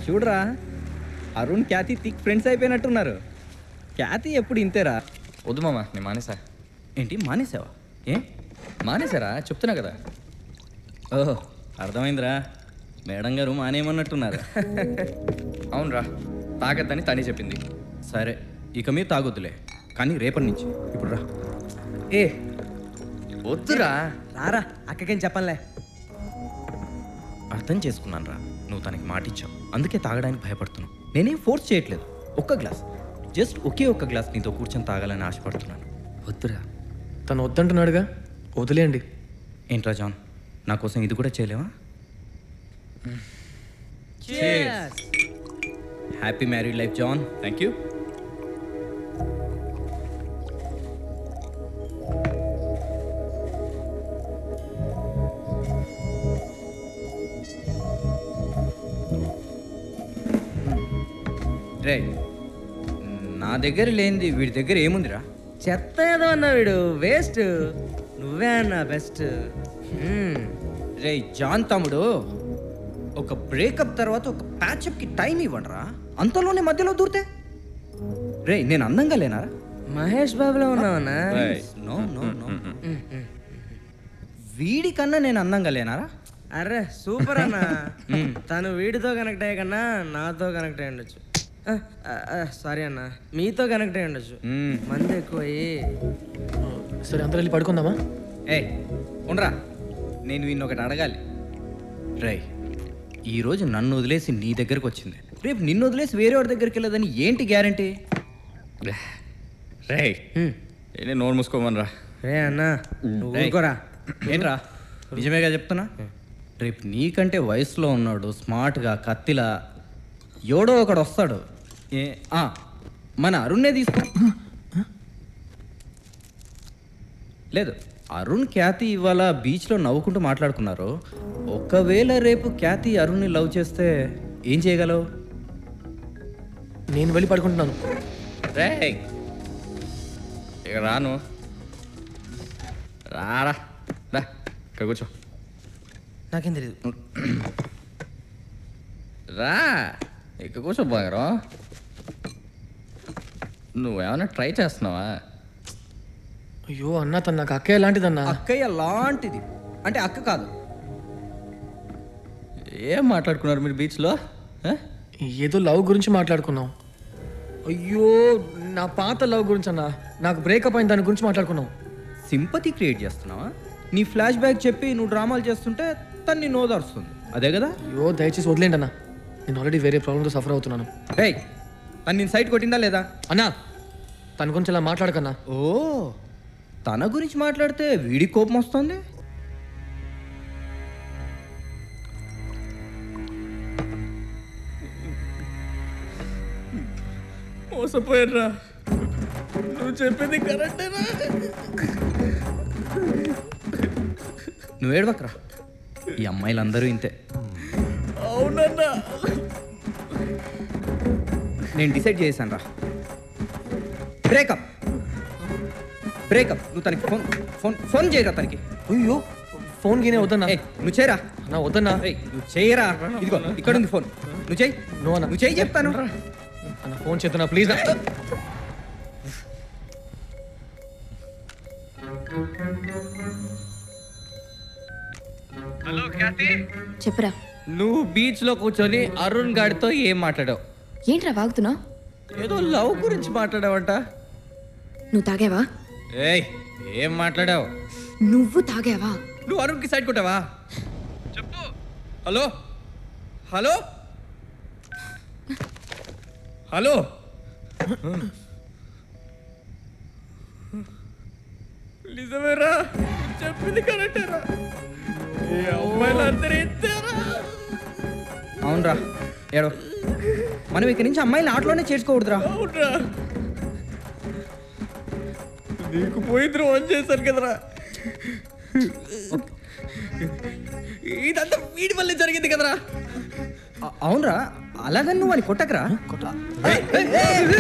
చూడరా Arun Khyathi thick friends అయిపోయినట్టున్నారు ఖ్యాతి ఎప్పుడు ఇంతేరా వద్దు మామ నేను మానేసా ఏంటి మానేసావా ఏ మానేసారా చెప్తున్నా కదా ఓహో అర్థమైందిరా మేడం గారు మానేయమన్నట్టున్నారు అవునరా తాగద్దని తనే చెప్పింది సరే ఇక మీరు తాగొద్దులే కానీ రేపటి నుంచి ఇప్పుడు రా ఏ వద్దురా రారా అక్కకేం చెప్పనులే అర్థం చేసుకున్నాను రా నువ్వు తనకి మాట ఇచ్చావు అందుకే తాగడానికి భయపడుతున్నావు నేనేం ఫోర్స్ చేయట్లేదు ఒక్క గ్లాస్ జస్ట్ ఒకే ఒక్క గ్లాస్ నీతో కూర్చొని తాగాలని ఆశపడుతున్నాను వద్దురా తను వద్దంటున్నాడుగా వదిలేయండి ఏంట్రా జాన్ నా కోసం ఇది కూడా చేయలేవా హ్యాపీ మ్యారీడ్ లైఫ్ జాన్ థ్యాంక్ యూ రే నా దగ్గర లేనిది వీడి దగ్గర ఏముందిరా చెత్త ఏదో అన్నా వీడు వేస్ట్ నువ్వే అన్నా బెస్ట్ రే జాన్ తమ్ముడు ఒక బ్రేకప్ తర్వాత ఒక ప్యాచప్కి టైం ఇవ్వండిరా అంతలోనే మధ్యలో దూరితే రే నేను అందంగా లేనారా మహేష్ బాబులో ఉన్నావన్నా నో నో నో వీడికన్నా నేను అందంగా లేనారా అరే సూపర్ అన్న తను వీడితో కనెక్ట్ అయ్యే కన్నా నాతో కనెక్ట్ అయ్యి ఉండొచ్చు సారీ అన్న మీతో కనెక్ట్ అయ్యి ఉండొచ్చు మ్మ్. మంది ఎక్కువయ్యి సరే అందరూ వెళ్ళి పడుకుందామా ఏ ఉండరా నేను వీడిని ఒకటి అడగాలి రై ఈరోజు నన్ను వదిలేసి నీ దగ్గరకు వచ్చింది రేపు నిన్ను వదిలేసి వేరే వాడి దగ్గరికి వెళ్ళదని ఏంటి గ్యారంటీ రే హ్మ్. నేను నోరు మూసుకోమనరా రే అన్న నువ్వు రేయ్. ఊరుకోరా ఏంట్రా నిజమేగా చెప్తున్నా రేపు నీకంటే వయసులో ఉన్నాడు స్మార్ట్గా కత్తిలా ఎవడో ఒకడు వస్తాడు ఏ ఆ, మన అరుణ్నే తీసుకో లేదు అరుణ్ ఖ్యాతి ఇవాళ బీచ్లో నవ్వుకుంటూ మాట్లాడుకున్నారు ఒకవేళ రేపు ఖ్యాతి అరుణ్ని లవ్ చేస్తే ఏం చేయగలవు నేను వెళ్ళి పడుకుంటున్నాను రే ఇక రాను రారా రా ఇక్కడ కూర్చో నాకేం తెలియదు రా ఇక్కడ కూర్చో బంగారం నువ్వేమైనా ట్రై చేస్తున్నావా అయ్యో అన్న తను నాకు అక్కే లాంటిదన్నా అక్కయ్య లాంటిది అంటే అక్క కాదు ఏం మాట్లాడుకున్నారు మీరు బీచ్లో ఏదో లవ్ గురించి మాట్లాడుకున్నాం అయ్యో నా పాత లవ్ గురించి అన్న నాకు బ్రేకప్ అయిన దాని గురించి మాట్లాడుకున్నాం సింపతి క్రియేట్ చేస్తున్నావా నీ ఫ్లాష్ బ్యాక్ చెప్పి నువ్వు డ్రామాలు చేస్తుంటే తను నిన్ను ఓదార్స్తుంది అదే కదా అయ్యో దయచేసి వదిలేండి అన్న నేను ఆల్రెడీ వేరే ప్రాబ్లంతో సఫర్ అవుతున్నాను రేయ్ తను నేను సైట్ కొట్టిందా లేదా అన్నా తన గురించి ఇలా మాట్లాడకన్నా ఓ తన గురించి మాట్లాడితే వీడి కోపం వస్తుంది మోసపోయారా నువ్వు చెప్పింది కరెక్టేనా నువ్వు ఏడవకరా ఈ అమ్మాయిలందరూ ఇంతే అవునన్నా నేను డిసైడ్ చేశాను రా బ్రేకప్ బ్రేకప్ నువ్వు తనకి ఫోన్ ఫోన్ ఫోన్ చేయరా తనకి అయ్యో ఫోన్ గీనే వద్దన్నా ఏయ్, నువ్వు చేయరా అన్నా వద్దన్నా ఏయ్, నువ్వు చేయరా ఇదిగో ఇక్కడ ఉంది ఫోన్ నువ్వు చెయ్యి నువ్వు అన్న నువ్వు చెయ్యి చెప్తాను అన్న ఫోన్ చేస్తున్నా ప్లీజ్ చెప్పురా నువ్వు బీచ్లో కూర్చొని అరుణ్ గాడితో ఏం మాట్లాడావు ఏంట్రా వాగుతున్నావు ఏదో లవ్ గురించి మాట్లాడావంట నువ్వు తాగావా ఏయ్ ఏం మాట్లాడావు నువ్వు తాగావా నువ్వు అరుణ్కి సైడ్ కొట్టావా చెప్పు హలో హలో హలో నిజమేరా చెప్పింది కరెక్టేరా ఈ అమ్మాయిలు అందరూ ఎత్తారా అవునరా ఏడో మనం ఇక్కడి నుంచి అమ్మాయిని ఆటలోనే చేర్చుకోకూడదురా అవునరా నీకు పోయి ద్రోహం చేశాను కదరా ఇదంతా వీడి వల్లే జరిగింది కదరా అ- అవునరా అలాగని నువ్వు అని కొట్టకరా ఏయ్, ఏయ్, ఏయ్, ఏయ్.